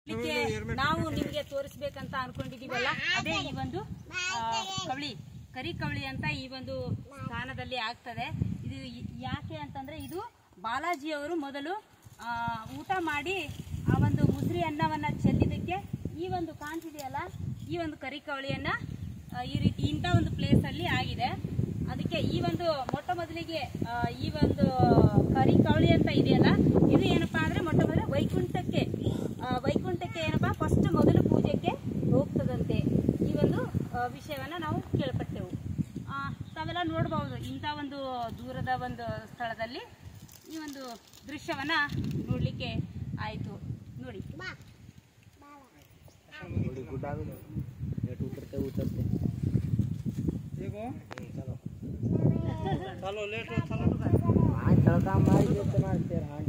ಇದಕ್ಕೆ ನಾವು ನಿಮಗೆ ತೋರಿಸ್ಬೇಕಂತ ಅನ್ಕೊಂಡಿದೀವಲ್ಲ ಅದೇ ಈ ಒಂದು ಆ, ಕವಳಿ ಕರಿ ಕವಳಿ ಅಂತ ಈ ಒಂದು ಸ್ಥಾನದಲ್ಲಿ ಆಗ್ತದೆ ಇದು ಯ- ಯಾಕೆ ಅಂತಂದ್ರೆ ಇದು ಬಾಲಾಜಿಯವರು ಮೊದಲು ಆ, ಊಟ ಮಾಡಿ ಆ ಒಂದು ಮುಸ್ರಿ ಅನ್ನವನ್ನ ಚೆಲ್ಲಿದಕ್ಕೆ ಈ ಒಂದು ಕಾಣ್ತಿದೆಯಲ್ಲ ಈ ಒಂದು ಕರಿ ಕವಳಿಯನ್ನ ಆ, ಈ ರೀತಿ ಇಂಥ ಒಂದು ಪ್ಲೇಸ್ ಅಲ್ಲಿ ಆಗಿದೆ ಅದಕ್ಕೆ ಈ ಒಂದು ಮೊಟ್ಟ ಮೊದಲಿಗೆ ಆ, ಈ ಒಂದು ಕರಿ ಕವಳಿ ಅಂತ ಇದೆಯಲ್ಲ ಇದು ಏನಪ್ಪಾ ಅಂದ್ರೆ ಮೊಟ್ಟ ಮೊದಲು ವೈಕುಂಠಕ್ಕೆ ಆ, ವೈಕುಂಠಕ್ಕೆ ಏನಪ್ಪಾ ಫಸ್ಟ್ ಮೊದಲು ಪೂಜೆಗೆ ಹೋಗ್ತದಂತೆ ಈ ಒಂದು ಆ, ವಿಷಯವನ್ನ ನಾವು ಕೇಳ್ಪಟ್ಟೆವು ಆ, ತಾವೆಲ್ಲ ನೋಡಬಹುದು ಇಂಥ ಒಂದು ದೂರದ ಒಂದು ಸ್ಥಳದಲ್ಲಿ ಈ ಒಂದು ದೃಶ್ಯವನ್ನ ನೋಡ್ಲಿಕ್ಕೆ ಆಯ್ತು ನೋಡಿ थोड़ी गुड आवे ना नेट उतरते उतरते देखो चलो चलो लेट हो चलो हाँ चलता मार देते मारते हां